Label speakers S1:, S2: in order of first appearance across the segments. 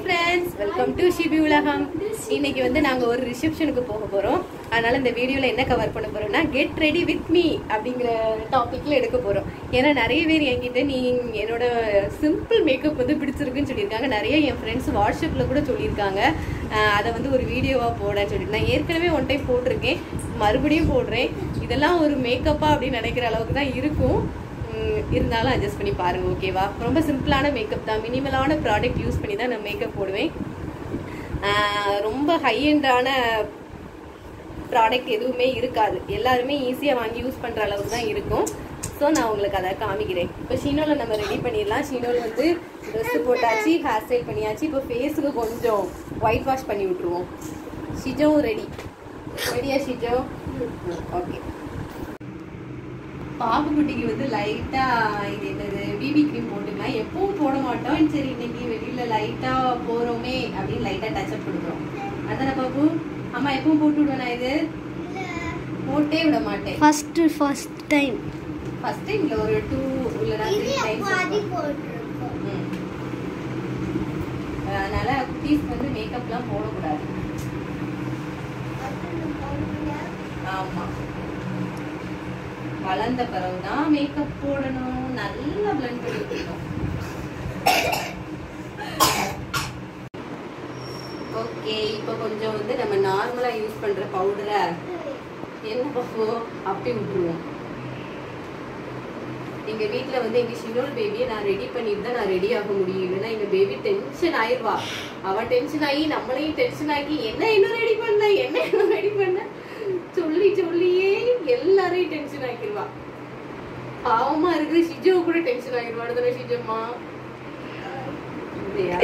S1: Friends welcome to Shibi உலகம் இன்னைக்கு வந்து நாங்க ஒரு ரிசப்ஷனுக்கு போக போறோம் அதனால இந்த வீடியோல என்ன கவர் பண்ண போறோம்னா கெட் ரெடி வித் மீ அப்படிங்கிற டாபிக்ல எடுக்க போறோம் ஏன்னா நிறைய பேர் என்கிட்ட நீ என்னோட சிம்பிள் மேக்கப் வந்து பிடிச்சிருக்குன்னு சொல்லியிருக்காங்க நிறைய என் ஃப்ரெண்ட்ஸ் வாட்ஸ்அப்ல கூட சொல்லியிருக்காங்க அஹ் அதை வந்து ஒரு வீடியோவா போடன்னு சொல்லி நான் ஏற்கனவே ஒன் டைம் போட்டிருக்கேன் மறுபடியும் போடுறேன் இதெல்லாம் ஒரு மேக்கப்பா அப்படின்னு நினைக்கிற அளவுக்கு தான் இருக்கும் உம், இருந்தாலும் அட்ஜஸ்ட் பண்ணி பாருங்க ஓகேவா ரொம்ப சிம்பிளான மேக்கப் தான் மினிமலான ப்ராடக்ட் யூஸ் பண்ணி தான் நான் மேக்கப் போடுவேன் ஆஹ் ரொம்ப ஹை எண்டான ப்ராடக்ட் எதுவுமே இருக்காது எல்லாருமே ஈஸியாக வாங்கி யூஸ் பண்ணுற அளவுக்கு தான் இருக்கும் ஸோ நான் உங்களுக்கு அதை காமிக்கிறேன் இப்போ ஷீனோவில் நம்ம ரெடி பண்ணிடலாம் ஷீனோவில் வந்து ட்ரெஸ் போட்டாச்சு ஹேர் ஸ்டைல் பண்ணியாச்சு இப்போ ஃபேஸுக்கு கொஞ்சம் ஒயிட் வாஷ் பண்ணி விட்ருவோம் ஷிஜோவும் ரெடி ரெடியா ஷிஜோ ஓகே பாப்பு குட்டிக்கு வந்து லைட்டா இது என்னது பிபி க்ரீம் போட்டுக்கலாம் எப்பவும் போட மாட்டோம் சரி இன்னைக்கு வெளியில லைட்டா போறோமே அப்படின்னு லைட்டா டச் அப் கொடுக்குறோம் அதானே பாப்பு அம்மா எப்பவும் போட்டு விடுவேனா இது போட்டே விட மாட்டேன்
S2: first first time
S1: first time இல்ல ஒரு டூ இல்ல த்ரீ டைம்ஸ் அதனால குட்டீஸ் வந்து மேக்கப்லாம் போடக்கூடாது ஆமா வளர்ந்த பிறகுதான் மேக்கப் போடணும் நல்லா பிளண்ட் பண்ணி விட்டுருக்கோம் ஓகே இப்போ கொஞ்சம் வந்து நம்ம நார்மலா யூஸ் பண்ற பவுடரை என்ன பஃபோ அப்படி விட்டுருவோம் எங்க வீட்ல வந்து எங்க ஷினோல் பேபியை நான் ரெடி பண்ணிட்டு தான் நான் ரெடி ஆக முடியும் இல்லைன்னா எங்க பேபி டென்ஷன் ஆயிருவா அவ டென்ஷன் ஆகி நம்மளையும் டென்ஷன் ஆக்கி என்ன இன்னும் ரெடி பண்ண என்ன இன்னும் ரெடி பண்ண சொல்லி சொல்லியே எல்லாரையும் டென்ஷன் ஆக்கிடுவா பாவமா இருக்கு ஷிஜோ கூட டென்ஷன் ஆகிடுவாடு தானே ஷிஜம்மா இல்லையா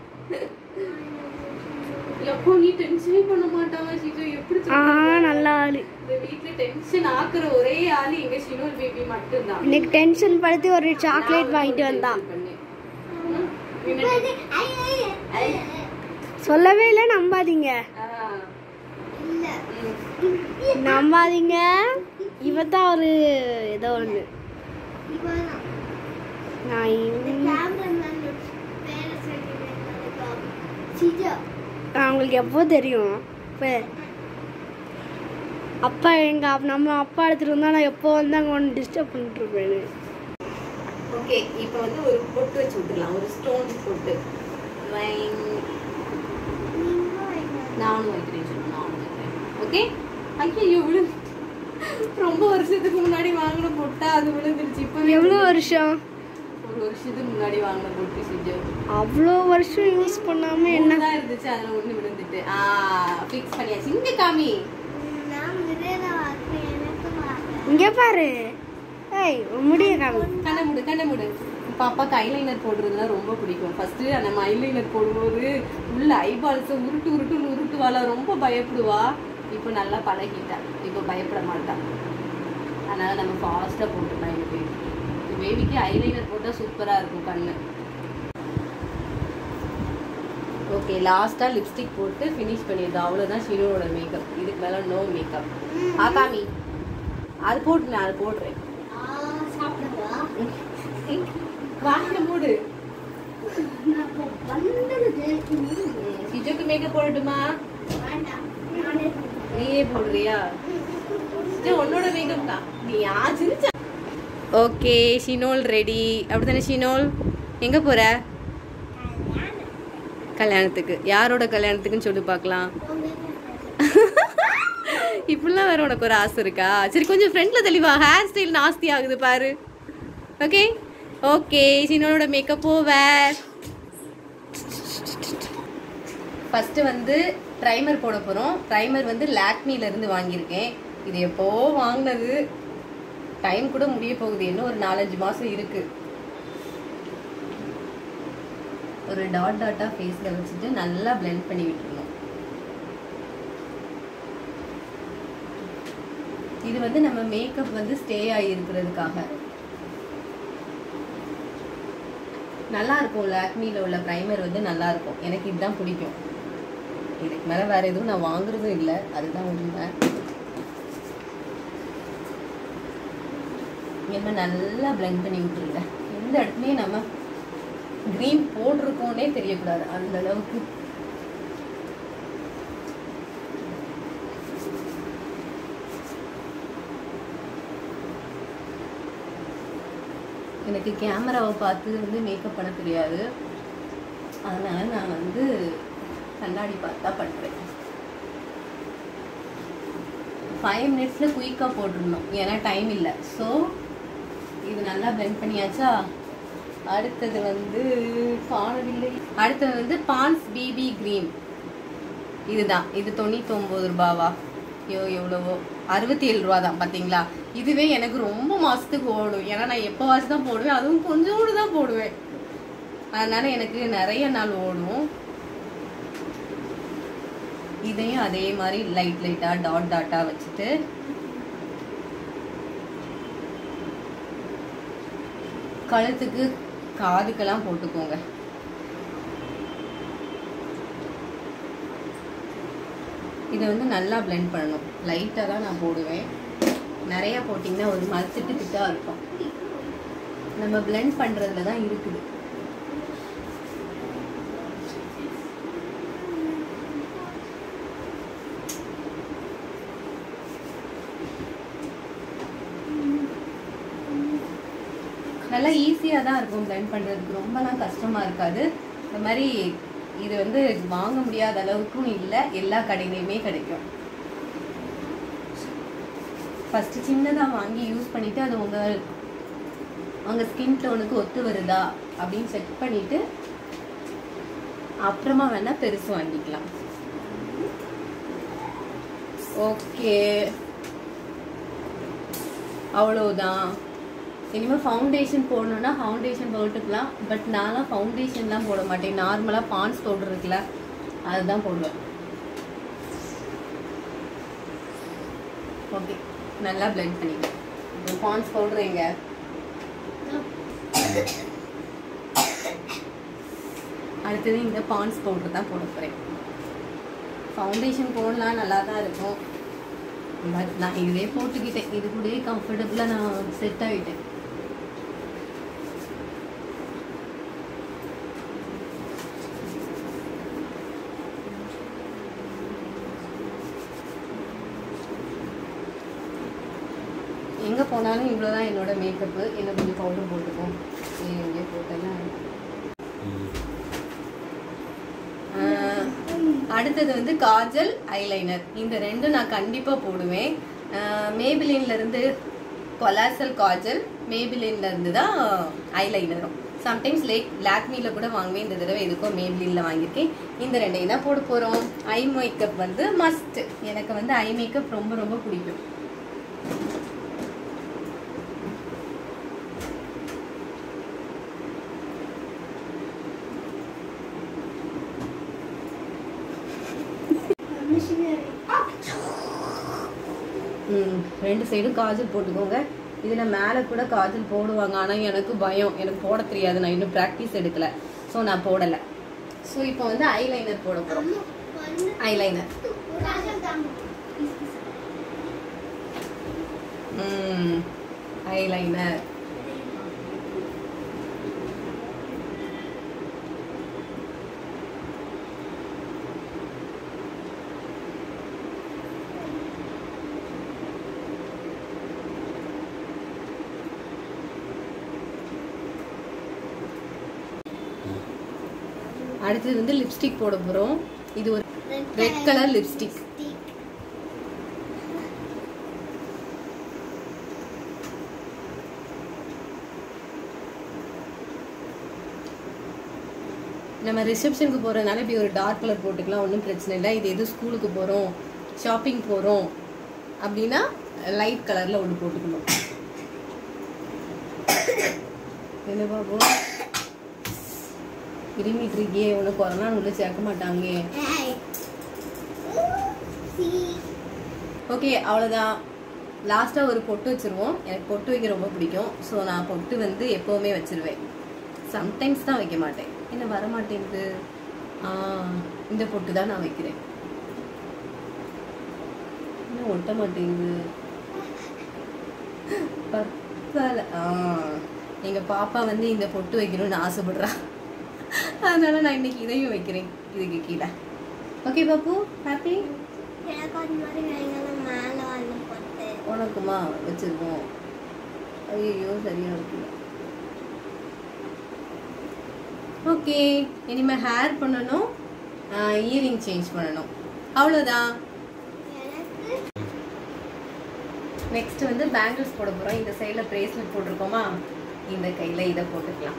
S1: எப்போ நீ டென்ஷனே பண்ண மாட்டாங்க ஷிஜோ எப்படி
S2: ஆ
S1: சொல்றது?
S2: நல்ல ஆளு
S1: இந்த வீட்ல டென்ஷன் ஆக்குற ஒரே ஆளு எங்க ஷினோல் பேபி மட்டும்தான்
S2: இன்னைக்கு டென்ஷன் படுத்தி ஒரு சாக்லேட்
S1: நான்
S2: வாங்கிட்டு
S1: வந்து
S2: வந்தா
S1: tension பண்ணேன். ம்? என்னடி? ஐ.
S2: சொல்லவே இல்லை நம்பாதீங்க
S1: ஆ. ம்.
S2: நம்பாதீங்க இவ தான் ஒரு ஏதோ ஒன்று நான் இவ- நான் உங்களுக்கு எப்போ தெரியும் இப்போ அப்பா எங்க அப்- நம்ம அப்பா எடுத்துட்டு வந்தா நான் எப்போ வந்து அங்கே ஒன்று டிஸ்டர்ப் பண்ணிட்டு இருப்பேன்
S1: ஓகே இப்போ வந்து ஒரு பொட்டு வச்சு விட்டுலாம் ஒரு ஸ்டோன் பொட்டு வைங். நானும் வைக்கிறேன் சொல்லு, நானும் வைக்கிறேன் ஓகே ஐயோ விழு ரொம்ப வருஷத்துக்கு முன்னாடி வாங்கின பொட்டா அது விழுந்துருச்சு இப்போ
S2: எவ்வளோ வருஷம்
S1: ஒரு வருஷத்துக்கு முன்னாடி வாங்கின பொட்டு சிஜு
S2: அவ்வளோ வருஷம் யூஸ் பண்ணாம என்ன
S1: என்ன தான் இருந்துச்சு அதுல ஒண்ணு விழுந்துட்டு ஆ ஃபிக்ஸ் பண்ணியாச்சு இங்க காமி
S2: இங்கே பாரு ஏய் உன் முடிய காமி
S1: கண்ணை மூடு கண்ணை மூடு பாப்பாக்கு ஐலைனர் போடுறதுலாம் ரொம்ப பிடிக்கும் ஃபர்ஸ்ட் நம்ம ஐலைனர் போடும்போது உள்ள ஐபால்ஸ் உருட்டு உருட்டுன்னு உருட்டுவாள ரொம்ப பயப்படுவா இப்போ நல்லா பழகிட்டா இப்போ பயப்பட மாட்டா அதனால நம்ம ஃபாஸ்ட்டாக போட்டுக்கலாம் எங்கள் பேபி இந்த பேபிக்கு ஐலைனர் போட்டால் சூப்பராக இருக்கும் கண்ணு ஓகே லாஸ்ட்டாக லிப்ஸ்டிக் போட்டு ஃபினிஷ் பண்ணிடுது அவ்வளோதான் ஷினோட மேக்கப் இதுக்கு மேலே நோ மேக்கப் ஆகாமி அது போட்டு நான் அது போடுறேன் வாங்க மூடு சிஜுக்கு மேக்கப் போடட்டுமா நீயே போடுறியா சிஜு உன்னோட மேக்கப் தான் நீ ஆச்சிருச்சா ஓகே ஷினோல் ரெடி அப்படிதானே ஷினோல் எங்க போற கல்யாணத்துக்கு யாரோட கல்யாணத்துக்குன்னு சொல்லி பார்க்கலாம் இப்படிலாம் வேற உனக்கு ஒரு ஆசை இருக்கா சரி கொஞ்சம் ஃப்ரெண்ட்ல தெளிவா ஹேர் ஸ்டைல் நாஸ்தி ஆகுது பாரு ஓகே ஓகே சினோட மேக்கப் ஓவர் ஃபர்ஸ்ட் வந்து ப்ரைமர் போட போறோம் ப்ரைமர் வந்து லாக்மில இருந்து வாங்கியிருக்கேன் இது எப்போ வாங்கினது டைம் கூட முடிய போகுது இன்னும் ஒரு நாலஞ்சு மாசம் இருக்கு ஒரு டாட் டாட்டா ஃபேஸ்ல வச்சுட்டு நல்லா blend பண்ணி விட்டுருணும் இது வந்து நம்ம மேக்கப் வந்து ஸ்டே ஆகி இருக்கிறதுக்காக நல்லா இருக்கும் லாக்மில உள்ள ப்ரைமர் வந்து நல்லா இருக்கும் எனக்கு இதுதான் பிடிக்கும் இதுக்கு மேல வேற எதுவும் நான் வாங்குறதும் இல்லை அதுதான் உண்மை இனிமே நல்லா blend பண்ணி விட்டுருங்க எந்த இடத்துலயும் நம்ம க்ரீன் போட்டிருக்கோன்னே தெரியக்கூடாது அந்த அளவுக்கு எனக்கு கேமராவை பார்த்து வந்து மேக்கப் பண்ண தெரியாது அதனால நான் வந்து கண்ணாடி பார்த்தா பண்ணுறேன் ஃபைவ் மினிட்ஸில் குயிக்காக போட்டுருந்தோம் ஏன்னா டைம் இல்லை ஸோ இது நல்லா பிளெண்ட் பண்ணியாச்சா அடுத்தது வந்து காணவில்லை அடுத்தது வந்து பான்ஸ் பிபி க்ரீம் இதுதான் இது தொண்ணூத்தொம்பது ரூபாவா ஐயோ எவ்வளவோ அறுபத்தி ஏழு ரூபா தான் பார்த்தீங்களா இதுவே எனக்கு ரொம்ப மாசத்துக்கு ஓடும் ஏன்னா நான் எப்போவாச்சும் தான் போடுவேன் அதுவும் கொஞ்சோடு தான் போடுவேன் அதனால எனக்கு நிறைய நாள் ஓடும் இதையும் அதே மாதிரி லைட் லைட்டா டாட் டாட்டா வச்சுட்டு கழுத்துக்கு காதுக்கெல்லாம் போட்டுக்கோங்க இதை வந்து நல்லா blend பண்ணணும் லைட்டாக தான் நான் போடுவேன் நிறைய போட்டிங்கன்னா ஒரு மாதிரி திட்டு திட்டா இருக்கும் நம்ம blend பண்ணுறதுல தான் இருக்குது நல்லா ஈஸியாக தான் இருக்கும் blend பண்ணுறதுக்கு ரொம்பலாம் கஷ்டமாக இருக்காது இந்த மாதிரி இது வந்து வாங்க முடியாத அளவுக்கும் இல்லை எல்லா கடையிலையுமே கிடைக்கும் ஃபஸ்ட்டு சின்னதாக வாங்கி யூஸ் பண்ணிவிட்டு அது உங்கள் உங்கள் ஸ்கின் டோனுக்கு ஒத்து வருதா அப்படின்னு செக் பண்ணிவிட்டு அப்புறமா வேணால் பெருசு வாங்கிக்கலாம் ஓகே அவ்வளோதான் இனிமேல் ஃபவுண்டேஷன் போடணுன்னா ஃபவுண்டேஷன் போட்டுக்கலாம் பட் நான்லாம் ஃபவுண்டேஷன்லாம் போட மாட்டேன் நார்மலாக பான்ஸ் பவுடர் இருக்குல்ல அதுதான் போடுவேன் ஓகே நல்லா பிளெண்ட் பண்ணிடுவேன் இப்போ பான்ஸ் பவுடர் எங்க அடுத்தது இந்த பான்ஸ் பவுடர் தான் போட போகிறேன் ஃபவுண்டேஷன் போடலாம் நல்லா தான் இருக்கும் பட் நான் இதே போட்டுக்கிட்டேன் இது கூடயே கம்ஃபர்டபுளாக நான் செட் ஆகிட்டேன் எங்கே போனாலும் இவ்வளோ தான் என்னோட மேக்கப்பு என்ன கொஞ்சம் பவுடர் போட்டுப்போம் எங்கே போட்டேன்னா ஆஹ், அடுத்தது வந்து காஜல் ஐலைனர் இந்த ரெண்டும் நான் கண்டிப்பாக போடுவேன் மேபிலின்ல இருந்து கொலாசல் காஜல் மேபிலின்ல இருந்து தான் ஐலைனரும் சம்டைம்ஸ் லேக் லாக்மியில் கூட வாங்குவேன் இந்த தடவை எதுக்கும் மேபிலின்ல வாங்கியிருக்கேன் இந்த ரெண்டையும் தான் போட போகிறோம் ஐ மேக்கப் வந்து மஸ்ட் எனக்கு வந்து ஐ மேக்கப் ரொம்ப ரொம்ப பிடிக்கும் ம் ரெண்டு சைடும் காஜல் போட்டுக்கோங்க இதில் மேலே கூட காஜல் போடுவாங்க ஆனால் எனக்கு பயம் எனக்கு போட தெரியாது நான் இன்னும் ப்ராக்டிஸ் எடுக்கல ஸோ நான் போடலை ஸோ இப்போ வந்து ஐலைனர் போட போகிறோம் ஐலைனர் ம் ஐலைனர் அடுத்தது வந்து லிப்ஸ்டிக் போட போகிறோம் இது ஒரு ரெட் கலர் லிப்ஸ்டிக் நம்ம ரிசப்ஷனுக்கு போகிறதுனால இப்படி ஒரு டார்க் கலர் போட்டுக்கலாம் ஒன்றும் பிரச்சனை இல்லை இது எது ஸ்கூலுக்கு போகிறோம் ஷாப்பிங் போகிறோம் அப்படின்னா லைட் கலரில் ஒன்று போட்டுக்கணும் என்ன பாப்போம் இருமிட்டு இருக்கியே உனக்கு கொரோனா உள்ள சேர்க்க மாட்டாங்க ஓகே அவ்வளோதான் லாஸ்ட்டாக ஒரு பொட்டு வச்சிருவோம் எனக்கு பொட்டு வைக்க ரொம்ப பிடிக்கும் ஸோ நான் பொட்டு வந்து எப்போவுமே வச்சிருவேன் சம்டைம்ஸ் தான் வைக்க மாட்டேன் என்ன வர மாட்டேங்குது ஆ இந்த பொட்டு தான் நான் வைக்கிறேன் என்ன ஒட்ட மாட்டேங்குது பத்தால ஆ எங்கள் பாப்பா வந்து இந்த பொட்டு வைக்கணும்னு ஆசைப்படுறா அதனால நான் இன்னைக்கு இதையும் வைக்கிறேன் இதுக்கு கீழே ஓகே பாப்பு ஹாப்பி
S3: எனக்கு அந்த மாதிரி வைங்கன்னு மேலே வந்து போட்டு
S1: உனக்குமா வச்சிருக்கோம் ஐயோ சரியா இருக்கு ஓகே இனிமேல் ஹேர் பண்ணணும் இயரிங் சேஞ்ச் பண்ணணும் அவ்வளோதான்
S3: எனக்கு
S1: நெக்ஸ்ட் வந்து பேங்கிள்ஸ் போட போகிறோம் இந்த சைடில் பிரேஸ்லெட் போட்டிருக்கோமா இந்த கையில் இதை போட்டுக்கலாம்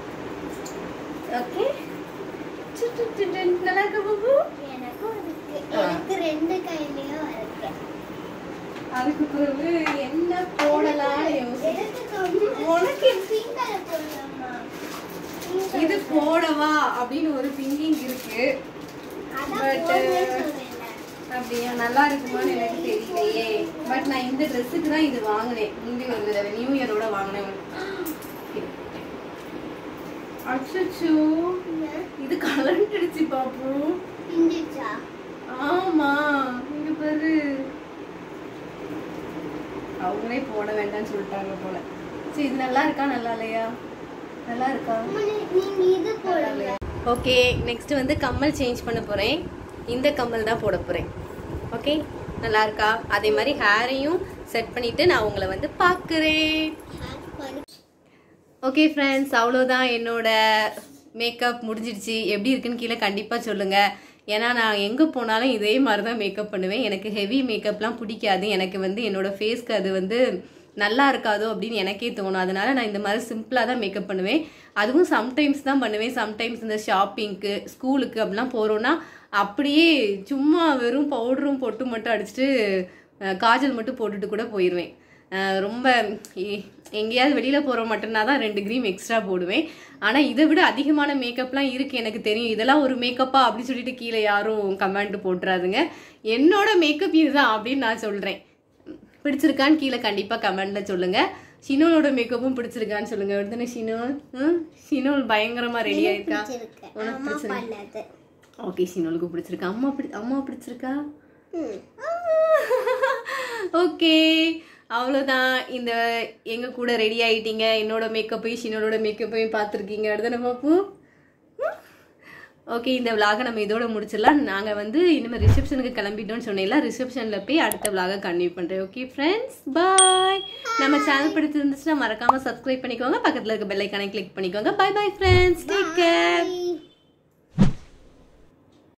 S1: ஓகே நல்லா இருக்கா பாபு
S3: எனக்கும் இருக்கு எனக்கு ரெண்டு கையிலயும் இருக்கு
S1: அதுக்கு பிறகு என்ன போடலாம்னு யோசி
S3: எனக்கு ரொம்ப-
S1: உனக்கு
S3: finger போடலாமா? finger
S1: இது போடவா அப்படின்னு ஒரு திங்கிங் இருக்கு
S3: அதான்
S1: but,
S3: போடுவேன்னு சொன்னேன்ல.
S1: அப்படியா நல்லா இருக்குமான்னு எனக்கு தெரியலையே பட் நான் இந்த ட்ரெஸ்ஸுக்கு தான் இது வாங்கினேன் முந்தி ஒரு தடவை நியூ இயரோட வாங்கினேன் அச்சோ இது கலண்டுடுச்சு பாப்பு
S3: பிஞ்சிச்சா?
S1: ஆமா இங்க பாரு அவங்களே போட வேண்டாம்னு சொல்லிட்டாங்க போல சரி இது நல்லா இருக்கா நல்லா இல்லையா நல்லா இருக்கா
S3: அம்மா, நீ- நீங்க இது போடுங்க
S1: ஓகே நெக்ஸ்ட் வந்து கம்மல் சேஞ்ச் பண்ண போறேன் இந்த கம்மல் தான் போட போறேன் ஓகே நல்லா இருக்கா அதே மாதிரி ஹேரையும் செட் பண்ணிட்டு நான் உங்களை வந்து பார்க்குறேன்
S3: Hair பண்ணு.
S1: ஓகே ஃப்ரெண்ட்ஸ் அவ்வளோதான் என்னோட மேக்கப் முடிஞ்சிடுச்சு எப்படி இருக்குன்னு கீழே கண்டிப்பாக சொல்லுங்கள் ஏன்னா நான் எங்கே போனாலும் இதே மாதிரி தான் மேக்கப் பண்ணுவேன் எனக்கு ஹெவி மேக்கப்லாம் பிடிக்காது எனக்கு வந்து என்னோட ஃபேஸ்க்கு அது வந்து நல்லா இருக்காதோ அப்படின்னு எனக்கே தோணும் அதனால நான் இந்த மாதிரி சிம்பிளாக தான் மேக்கப் பண்ணுவேன் அதுவும் சம்டைம்ஸ் தான் பண்ணுவேன் சம்டைம்ஸ் இந்த ஷாப்பிங்க்கு ஸ்கூலுக்கு அப்படிலாம் போகிறோன்னா அப்படியே சும்மா வெறும் பவுடரும் பொட்டு மட்டும் அடிச்சுட்டு அஹ், காஜல் மட்டும் போட்டுட்டு கூட போயிடுவேன் அஹ் ரொம்ப எ- எங்கேயாவது வெளியில் போகிற மட்டும்னா தான் ரெண்டு க்ரீம் எக்ஸ்ட்ரா போடுவேன் ஆனால் இதை விட அதிகமான மேக்கப்லாம் இருக்குது எனக்கு தெரியும் இதெல்லாம் ஒரு மேக்கப்பா அப்படின்னு சொல்லிட்டு கீழே யாரும் கமெண்ட் போட்டுறாதுங்க என்னோட மேக்கப் இதுதான் அப்படின்னு நான் சொல்கிறேன் பிடிச்சிருக்கான்னு கீழே கண்டிப்பாக கமெண்ட்டில் சொல்லுங்கள் ஷினோலோட மேக்கப்பும் பிடிச்சிருக்கான்னு சொல்லுங்கள் விடுதானே ஷினோல் ம் ஷினோல் பயங்கரமாக ரெடி ஆயிருக்கா
S3: பிடிச்சிருக்கு.
S1: உனக்கு
S3: அம்மா
S1: பிடிச்சிருக்கு
S3: பண்ணது.
S1: ஓகே ஷினோலுக்கு பிடிச்சிருக்கா அம்மா பிடி அம்மா பிடிச்சிருக்கா
S3: ம்.
S1: ஓகே அவ்வளோதான் இந்த எங்க கூட ரெடி ஆயிட்டீங்க என்னோட மேக்கப்பையும் ஷினோட மேக்கப்பையும் பார்த்துருக்கீங்க அடுத்தானே பாப்பு ஓகே இந்த விலாகை நம்ம இதோட முடிச்சிடலாம் நாங்கள் வந்து இனிமேல் ரிசப்ஷனுக்கு கிளம்பிட்டோம்னு சொன்னீங்களா ரிசப்ஷனில் போய் அடுத்த விலாகை கன்டினியூ பண்ணுறேன் ஓகே ஃப்ரெண்ட்ஸ் பாய் நம்ம சேனல் பிடிச்சிருந்துச்சுன்னா மறக்காமல் சப்ஸ்கிரைப் பண்ணிக்கோங்க பக்கத்தில் இருக்க பெல் ஐக்கானை கிளிக் பண்ணிக்கோங்க bye bye friends take care
S3: Bye.